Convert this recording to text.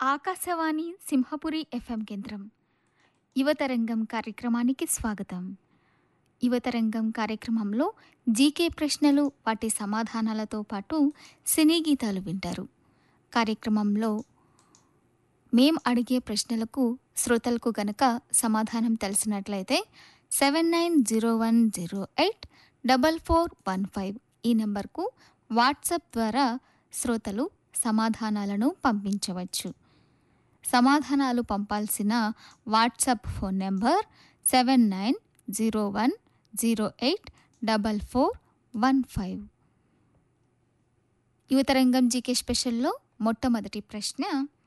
Akashvani Simhapuri FM కేంద్రం యువతరంగం కార్యక్రమానికి స్వాగతం యువతరంగం కార్యక్రమంలో జీకే ప్రశ్నలు వాటి సమాధానాలతో పాటు సినీ గీతాలు వింటారు కార్యక్రమంలో మేం అడిగే ప్రశ్నలకు శ్రోతలకు గనక సమాధానం తెలిసినట్లయితే seven nine zero one zero eight double four one five ఈ నెంబర్కు వాట్సాప్ ద్వారా శ్రోతలు సమాధానాలను పంపించవచ్చు సమాధానాలు పంపాల్సిన WhatsApp phone number seven nine zero one zero eight double four one five Yuvatarangam GK స్పెషల్లో మొట్టమొదటి ప్రశ్న